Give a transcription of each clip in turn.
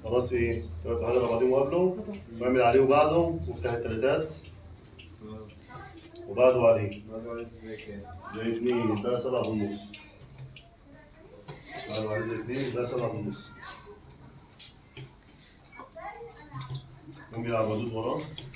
خلاص ايه تلات هذا بعدين وقبله واعمل عليه وبعده وافتح التلاتات وبعده عليه زي اتنين ده سبعة ونص بعده عليه زي اتنين ده سبعة ونص قوم يا عبدود وراه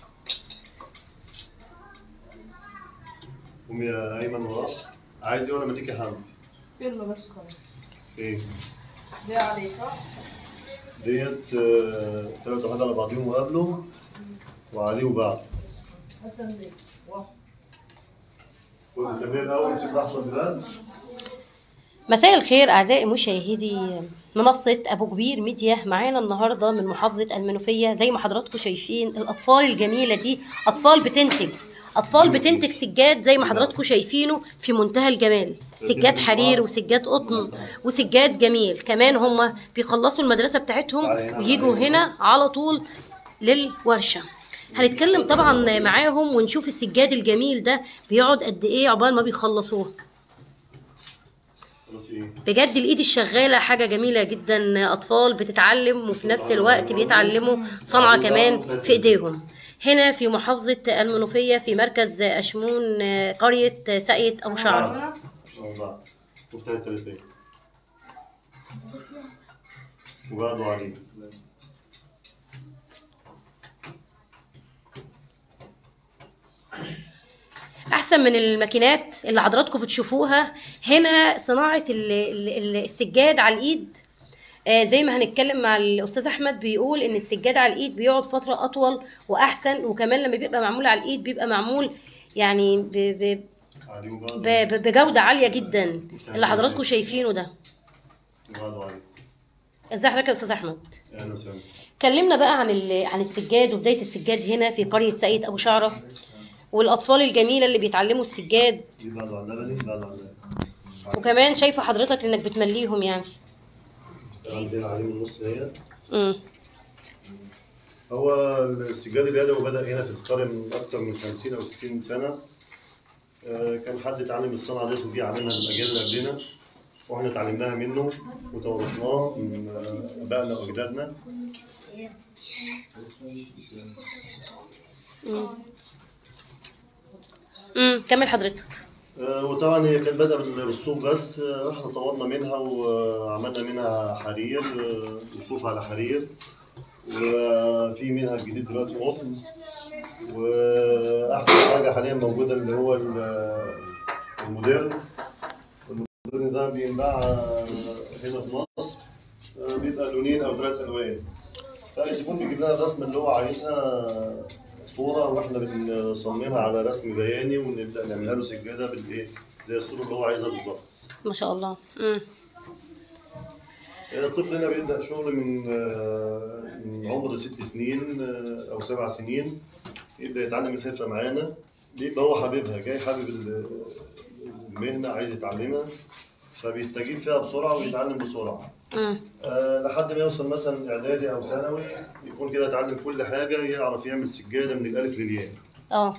قوم يا ايمن وراه عايز ايه ولا ما تيجي حمد يلا بس خلاص ايه ده عليه صح؟ ديت آه، تلات واحد على بعضهم وقبله وعليه وبعده التمرين واحد كل التمرين الاول سيب احمد بلال مساء الخير أعزائي مشاهدي منصة أبو كبير ميديا معانا النهاردة من محافظة المنوفية زي ما حضراتكم شايفين الأطفال الجميلة دي أطفال بتنتج أطفال بتنتج سجاد زي ما حضراتكم شايفينه في منتهى الجمال سجاد حرير وسجاد قطن وسجاد جميل كمان هم بيخلصوا المدرسة بتاعتهم ويجوا هنا على طول للورشة هنتكلم طبعا معاهم ونشوف السجاد الجميل ده بيقعد قد ايه عقبال ما بيخلصوه خلاص ايه بجد الايد الشغاله حاجه جميله جدا اطفال بتتعلم وفي نفس الوقت بيتعلموا صنعه كمان في ايديهم هنا في محافظه المنوفيه في مركز اشمون قريه ساقية ابو شعر هنا وبعد وافتح التلاتات وبعده عليه احسن من الماكينات اللي حضراتكم بتشوفوها هنا صناعه ال- ال- ال- السجاد على الايد آه، زي ما هنتكلم مع الاستاذ احمد بيقول ان السجاد على الايد بيقعد فتره اطول واحسن وكمان لما بيبقى معمول على الايد بيبقى معمول يعني ب ب عليه وبعده ب- ب- بجودة عالية جدا اللي حضراتكم شايفينه ده وبعده عليه ازاي حضرتك يا استاذ احمد اهلا وسهلا كلمنا بقى عن ال- عن السجاد وبداية السجاد هنا في قرية ساقية ابو شعرة والاطفال الجميلة اللي بيتعلموا السجاد دي بعده على اللبني بعده على اللبني وكمان شايفة حضرتك انك بتمليهم يعني اشتغل بين عليه من النص هي امم هو السجاد اليدوي بدأ هنا في القرية من أكثر من 50 أو 60 سنة آه، كان حد اتعلم الصنعة دي ودي عاملها الأجيال اللي قبلنا وإحنا اتعلمناها منه وتورثناها من آه، آبائنا وأجدادنا امم كمل حضرتك آه، وطبعا هي كانت بدأ بالصوف بس آه، احنا طورنا منها وعملنا منها حرير آه، وصوف على حرير وفي منها جديد دلوقتي قطن واحسن حاجه حاليا موجوده اللي هو ال- الموديرن الموديرن ده بينباع آه، هنا في مصر آه، بيبقى لونين او ثلاث الوان فالزبون بيجيب لنا الرسمه اللي هو عايزها صوره واحنا بنصممها على رسم بياني ونبدا نعملها له سجاده بالايه زي الصوره اللي هو عايزها بالظبط ما شاء الله امم الطفل هنا بيبدأ شغل من آه، من عمر ست سنين آه، أو سبع سنين يبدأ يتعلم الحرفة معانا بيبقى هو حاببها جاي حابب ال- المهنة عايز يتعلمها فبيستجيب فيها بسرعة ويتعلم بسرعة امم آه، لحد ما يوصل مثلا إعدادي أو ثانوي يكون كده اتعلم كل حاجة يعرف يعمل سجادة من الألف للياء اه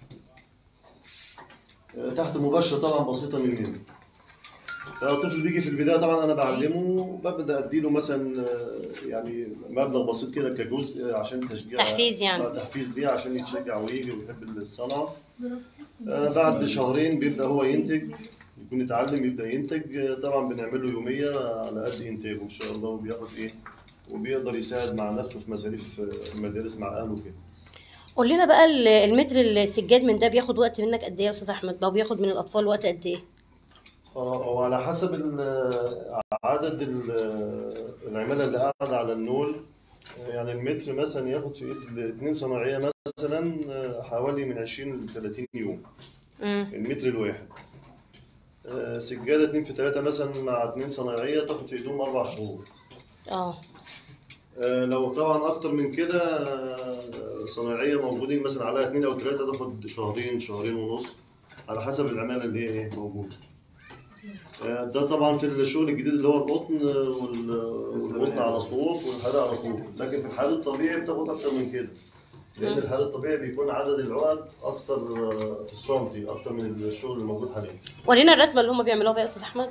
آه، تحت مباشرة طبعا بسيطة مننا الطفل بيجي في البداية طبعا أنا بعلمه ببدأ أديله مثلا آه، يعني مبلغ بسيط كده كجزء عشان تشجيع تحفيز يعني. آه، تحفيز ليه عشان يتشجع ويجي ويحب الصنعة آه، بعد شهرين بيبدأ هو ينتج يكون يتعلم يبدأ ينتج آه، طبعا بنعمل له يومية على قد إنتاجه إن شاء الله وبياخد إيه وبيقدر يساعد مع نفسه في مصاريف آه، المدارس مع أهله كده قول لنا بقى ال- المتر السجاد من ده بياخد وقت منك قد ايه يا استاذ احمد بقى بياخد من الاطفال وقت قد ايه اه هو على حسب ال- عدد ال- العمالة اللي قاعدة على النول يعني المتر مثلا ياخد في ايد الاثنين صناعية مثلا حوالي من 20 ل 30 يوم امم المتر الواحد آه، سجادة 2 في 3 مثلا مع اثنين صناعية تاخد في ايدهم أربع شهور اه آه، لو طبعا أكتر من كده آه، صناعية موجودين مثلا عليها اثنين أو ثلاثة تاخد شهرين شهرين ونص على حسب العمالة اللي هي إيه موجودة. آه، ده طبعا في الشغل الجديد اللي هو القطن وال- والقطن على صوف والحرير على صوف لكن في الحال الطبيعي بتاخد أكتر من كده لأن الحال الطبيعي بيكون عدد العقد أكتر آه، في السنتي أكتر من الشغل اللي موجود حاليا. ورينا الرسمه اللي هم بيعملوها بقى يا استاذ احمد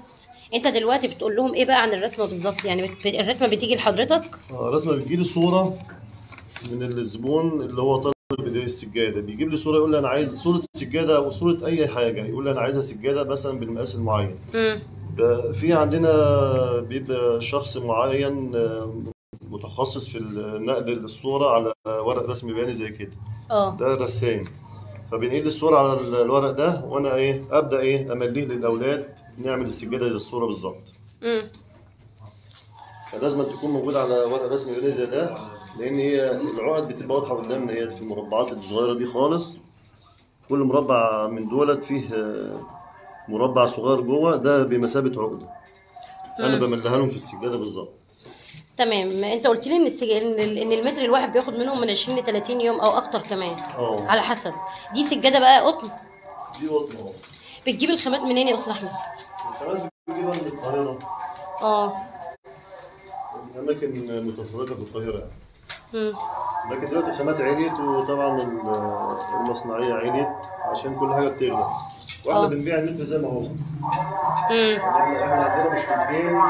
انت دلوقتي بتقول لهم ايه بقى عن الرسمه بالظبط يعني بت... الرسمه بتيجي لحضرتك آه، رسمه بتجيلي صوره من الزبون اللي هو طالب بداية السجاده بيجيب لي صوره يقول لي انا عايز صوره سجاده او صوره اي حاجه يقول لي انا عايزها سجاده مثلا بالمقاس المعين امم ده في عندنا بيبقى شخص معين آه، متخصص في نقل الصوره على ورق رسم بياني زي كده اه ده رسام فبينقل لي الصوره على الورق ده وانا ايه ابدا ايه امليه للاولاد نعمل السجاده زي الصوره بالظبط امم فلازم تكون موجودة على ورق رسمي بني زي ده لأن هي العقد بتبقى واضحة قدامنا هي في المربعات الصغيرة دي خالص كل مربع من دولت فيه آه، مربع صغير جوه ده بمثابة عقدة أنا بملها لهم في السجادة بالظبط تمام انت قلت لي ان السج... ان ال- ان المتر الواحد بياخد منهم من 20 ل 30 يوم او اكتر كمان اه على حسب دي سجاده بقى قطن دي قطن اه بتجيب الخامات منين يا استاذ احمد الخامات بتجيبها من القاهرة اه من أماكن متفرقة في القاهرة يعني. امم لكن دلوقتي الخامات عليت وطبعا ال- المصنعية عليت عشان كل حاجة بتغلى واحنا اه. بنبيع المتر زي ما هو امم احنا احنا عندنا مشكلتين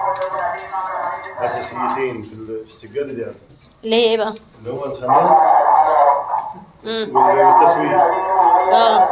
اساسيتين في ال- في السجاده دي يعني. اللي هي ايه بقى اللي هو الخامات امم والتسويق اه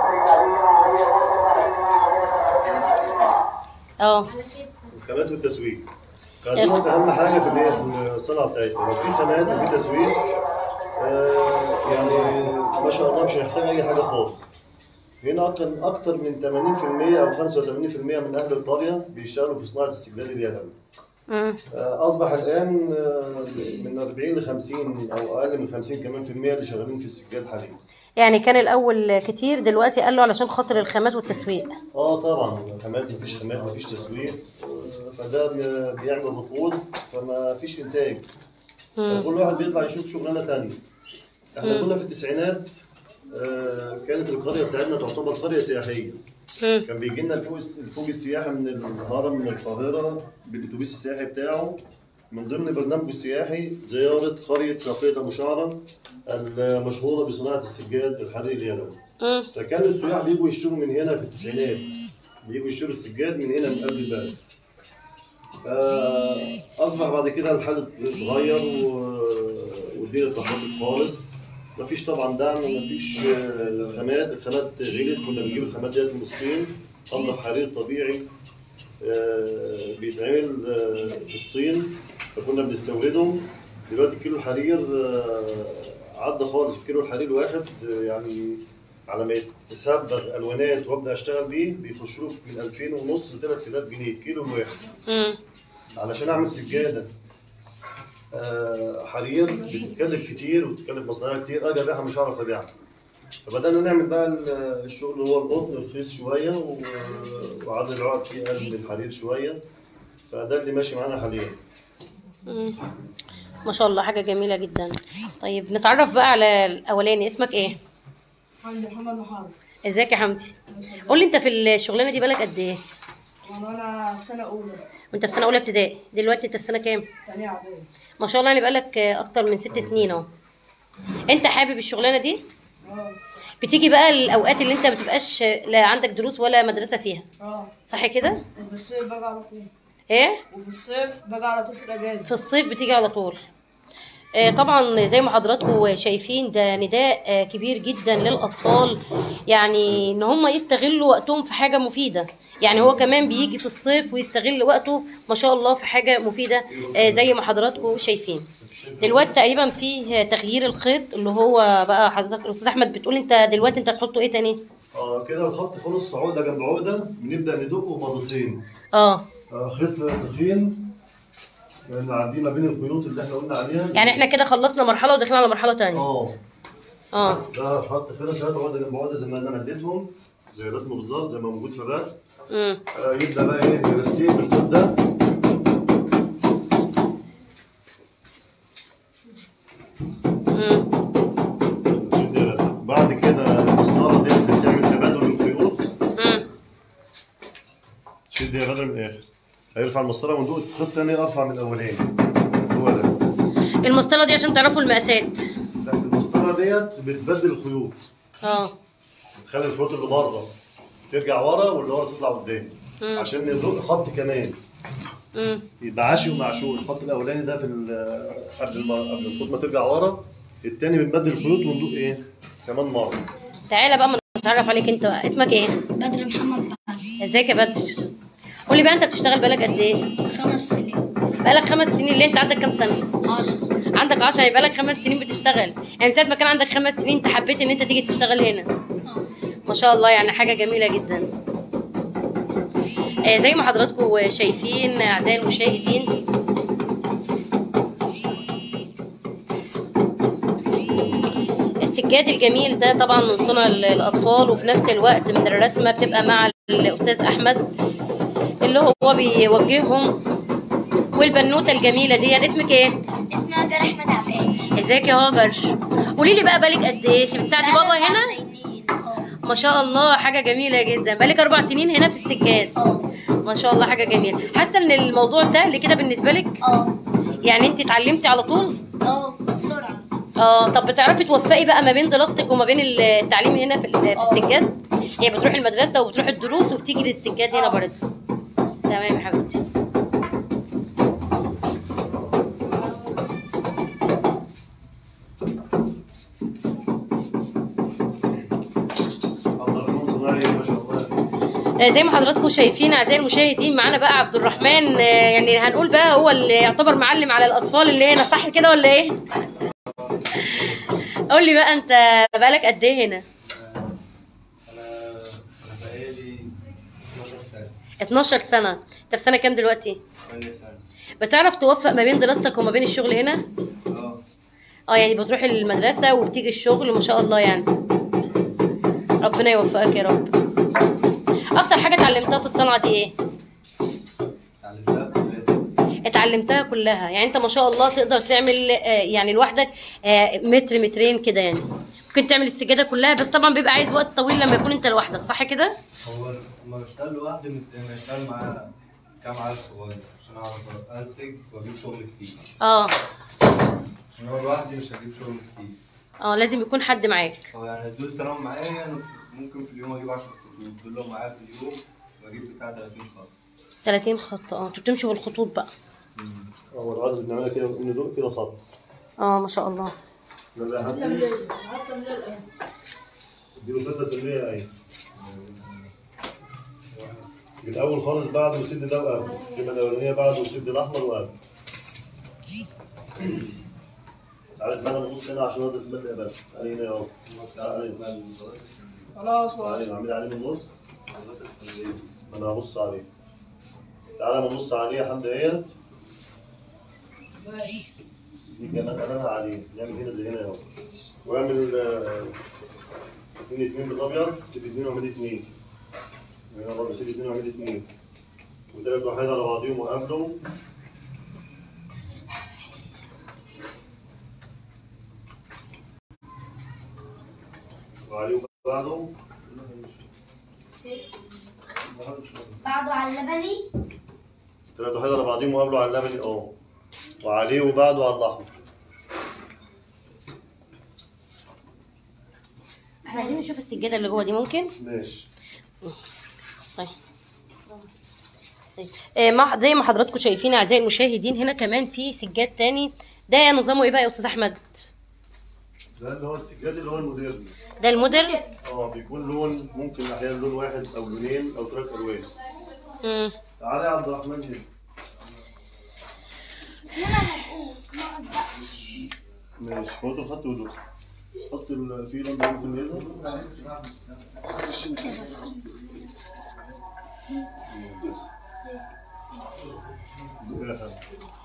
اه الخامات والتسويق فدول اهم حاجه في الايه في الصنعه بتاعتنا لو في خامات وفي تسويق آه يعني ما شاء الله مش هيحتاج اي حاجه خالص هنا كان اكتر من 80% او 85% من اهل القريه بيشتغلوا في صناعه السجاد اليدوي امم آه، اصبح الان آه، من 40 ل 50 او اقل من 50 كمان في المية اللي شغالين في السجاد حاليا يعني كان الاول كتير دلوقتي قالوا علشان خاطر الخامات والتسويق اه طبعا خامات مفيش خامات مفيش تسويق آه، فده بي- بيعمل ركود فما فيش انتاج امم فكل واحد بيطلع يشوف شغلانه تانية احنا كنا في التسعينات آه، كانت القريه بتاعتنا تعتبر قريه سياحيه امم كان بيجي لنا الفوج الفوج السياحي من الهرم من القاهره بالاتوبيس السياحي بتاعه من ضمن برنامجه السياحي زياره قريه ساقيه ابو شعره المشهوره بصناعه السجاد الحريري اليدوي امم فكان السياح بيجوا يشتروا من هنا في التسعينات بيجوا يشتروا السجاد من هنا من قبل البلد آه، اصبح بعد كده الحال اتغير و- والدنيا اتلخبطت خالص مفيش طبعا دعم مفيش آه، خامات الخامات غلت كنا بنجيب الخامات ديت من الصين انضف حرير طبيعي آه، بيتعمل آه، في الصين فكنا بنستورده دلوقتي كيلو الحرير آه، عدى خالص كيلو الحرير الواحد آه، يعني على ما يتسبغ الوانات وابدا اشتغل بيه بيخش له من 2000 ونص ل 3000 جنيه كيلو الواحد امم علشان اعمل سجاده آه، حرير بتتكلف كتير وبتتكلف مصنعيه كتير اجي ابيعها مش هعرف ابيعها فبدانا نعمل بقى ال- الشغل اللي هو القطن رخيص شويه و- وعدد العقد فيه اقل من الحرير شويه فده اللي ماشي معانا حاليا مم. ما شاء الله حاجة جميلة جدا طيب نتعرف بقى على الأولاني اسمك ايه؟ عندي محمد محمد ازيك يا حمدي؟ قول لي انت في الشغلانة دي بالك قد ايه؟ وانا في سنه اولى وانت في سنة أولى ابتدائي دلوقتي انت في سنة كام؟ تانية اعدادي ما شاء الله يعني بقالك أكتر من ست سنين اهو انت حابب الشغلانة دي؟ اه بتيجي بقى الأوقات اللي انت ما بتبقاش لا عندك دروس ولا مدرسة فيها اه صح كده؟ وفي الصيف باجي على طول ايه؟ وفي الصيف باجي على طول في في الاجازه الصيف بتيجي على طول آه، طبعا زي ما حضراتكم شايفين ده نداء آه، كبير جدا للاطفال يعني ان هم يستغلوا وقتهم في حاجه مفيده يعني هو كمان بيجي في الصيف ويستغل وقته ما شاء الله في حاجه مفيده آه، زي ما حضراتكم شايفين دلوقتي تقريبا في تغيير الخيط اللي هو بقى حضرتك الاستاذ احمد بتقول انت دلوقتي انت هتحطه ايه تاني اه كده الخط خلص عقده جنب عقده بنبدا ندقه مرتين اه آه، خيط تخين نعديه ما بين الخيوط اللي احنا قلنا عليها يعني احنا كده خلصنا مرحله وداخلين على مرحله تانية اه اه ده خط خلص هات عقده جنب عقده زي ما انا مديتهم زي الرسم بالظبط زي ما موجود في الرسم امم آه، يبدا بقى ايه يرسيه بالخيط ده امم يبدأ يرسم. بعد كده المسطره دي بتعمل تبادل الخيوط امم شد يا بدر من الاخر هيرفع المسطره وندوق خيط تاني ارفع من الاولاني هو ده المسطره دي عشان تعرفوا المقاسات لا المسطره ديت بتبدل الخيوط اه بتخلي الخيوط اللي بره ترجع ورا واللي ورا تطلع قدام مم. عشان ندق خط كمان مم. يبقى عاشي ومعشور الخط الاولاني ده في ال- قبل ما قبل الخيوط ما ترجع ورا التاني بنبدل الخيوط وندق ايه كمان مره تعالى بقى ما نتعرف عليك انت بقى. اسمك ايه بدر محمد بقى ازيك يا بدر قولي بقى انت بتشتغل بقالك قد ايه خمس سنين بقالك خمس سنين ليه انت عندك كام سنه عشرة عندك 10 يبقى لك خمس سنين بتشتغل يعني من ساعه ما كان عندك خمس سنين انت حبيت ان انت تيجي تشتغل هنا اه ما شاء الله يعني حاجه جميله جدا آه زي ما حضراتكم شايفين اعزائي المشاهدين السجاد الجميل ده طبعا من صنع ال- الاطفال وفي نفس الوقت من الرسمه بتبقى مع الاستاذ احمد اللي هو بيوجههم والبنوته الجميله دي اسمك ايه اسمها هاجر احمد عباد ازيك يا هاجر قولي لي بقى بالك قد ايه انت بتساعدي بابا هنا سنين اه ما شاء الله حاجه جميله جدا بقالك اربع سنين هنا في السجاد اه ما شاء الله حاجه جميله حاسه ان الموضوع سهل كده بالنسبه لك اه يعني انت اتعلمتي على طول اه بسرعة اه طب بتعرفي توفقي بقى ما بين دراستك وما بين التعليم هنا في ال- في السجاد يعني بتروحي المدرسه وبتروحي الدروس وبتيجي للسجاد هنا برضه تمام يا حبيبتي عبد الرحمن صناعي ما شاء الله آه، زي ما حضراتكم شايفين اعزائي المشاهدين معانا بقى عبد الرحمن آه، يعني هنقول بقى هو اللي يعتبر معلم على الاطفال اللي هنا صح كده ولا ايه قول لي بقى انت بقالك قد ايه هنا انا انا بقالي 12 سنه 12 سنه انت في سنه كام دلوقتي 8 سنه بتعرف توفق ما بين دراستك وما بين الشغل هنا اه اه يعني بتروحي المدرسه وبتيجي الشغل ما شاء الله يعني ربنا يوفقك يا رب اكتر حاجه اتعلمتها في الصنعه دي ايه اتعلمتها كلها اتعلمتها كلها يعني انت ما شاء الله تقدر تعمل آه، يعني لوحدك آه، متر مترين كده يعني ممكن تعمل السجاده كلها بس طبعا بيبقى عايز وقت طويل لما يكون انت لوحدك صح كده هو لما بشتغل لوحدي مت- انا بشتغل مع كام عيل صغير عشان اعرف انتج واجيب شغل كتير اه عشان هو لوحدي مش هجيب شغل كتير اه لازم يكون حد معاك هو يعني دول تمام معايا انا في- ممكن في اليوم اجيب 10 خطوط دول لو معايا في اليوم بجيب بتاع 30 خط 30 خط اه انتوا بتمشوا بالخطوط بقى هو العدد اللي بنعملها كده ندق كده خط اه ما شاء الله ده بقى كم عندي ليل عارف كم ليل ايه اديله 3% اي الاول خالص بعده وسد ده وقبل الجبهه الاولانيه بعده وسد الاحمر وقبل عارف انا ببص هنا عشان اقدر تبدا بس تعالي هنا اهو تعالي خلاص هو تعالي اعملي عليه من النص ما انا هبص عليه تعالى ما نبص عليه يا حمد اهيت دي كمان امامها عليه نعمل هنا زي هنا اهو واعمل آه، اتنين اتنين بالابيض سيب اتنين واعمل اتنين هنا برضه سيب اتنين واعمل اتنين وتلات وحيد على بعضيهم وقابلهم وعليه بعده بعده على اللبني تلات وحيد على بعضيهم وقابلوا على اللبني اه وعليه وبعده على الاحمر احنا عايزين نشوف السجاده اللي جوه دي ممكن ماشي طيب طيب آه، مع زي ما حضراتكم شايفين اعزائي المشاهدين هنا كمان في سجاد تاني ده نظامه ايه بقى يا استاذ احمد ده اللي هو السجاد اللي هو المودرن ده الموديل اه بيكون لون ممكن احيانا لون واحد او لونين او ثلاث الوان مم. تعالى يا عبد الرحمن هنا ماشي حط الخط ودول حط ال- في لمبه هنا في الميزه دول يا حبيبي.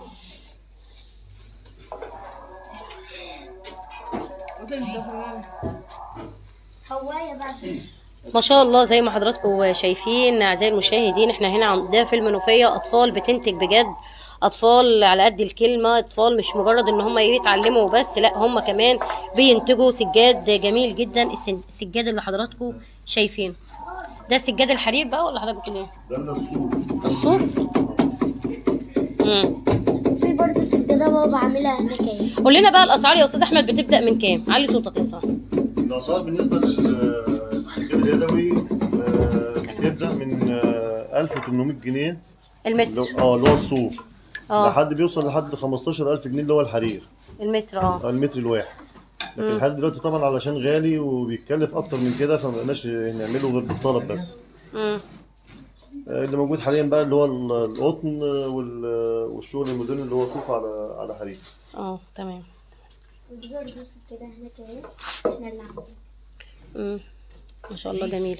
وتلبس كمان هواية بقى ما شاء الله زي ما حضراتكم شايفين اعزائي المشاهدين احنا هنا عندنا في المنوفيه اطفال بتنتج بجد اطفال على قد الكلمه اطفال مش مجرد ان هم يتعلموا وبس لا هم كمان بينتجوا سجاد جميل جدا السن- السجاد اللي حضراتكم شايفينه ده سجاد الحرير بقى ولا حضرتك بتقول ايه ده من الصوف الصوف امم في برضه سجادة بابا عاملها هناك اهي قول لنا بقى الاسعار يا استاذ احمد بتبدا من كام علي صوتك يا صاحبي الاسعار بالنسبه للسجاد اليدوي آه، بتبدا من آه، 1800 جنيه اللي المتر هو- اه اللي هو الصوف اه لحد بيوصل لحد 15000 جنيه اللي هو الحرير المتر اه آه، المتر الواحد لكن الحرير دلوقتي طبعا علشان غالي وبيتكلف اكتر من كده فما بقناش نعمله غير بالطلب بس مم. آه، اللي موجود حاليا بقى اللي هو ال- القطن وال- والشغل المودرن اللي هو صوف على على حرير اه تمام ودي برضه ستنا هناك اهي احنا اللي عاملين مم. ما شاء الله جميلة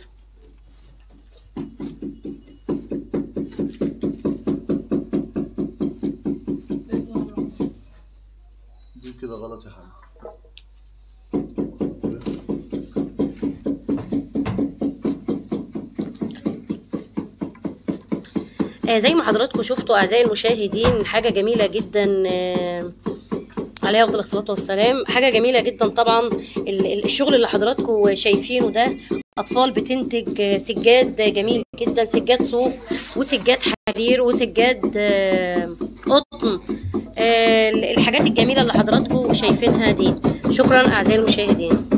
دي كده غلط يا حبيبي آه زي ما حضراتكم شفتوا اعزائي المشاهدين حاجه جميله جدا آه عليه افضل الصلاه والسلام حاجه جميله جدا طبعا ال- ال- الشغل اللي حضراتكم شايفينه ده اطفال بتنتج آه، سجاد جميل جدا سجاد صوف وسجاد حرير وسجاد آه، قطن آه، الحاجات الجميله اللي حضراتكم شايفينها دي شكرا اعزائي المشاهدين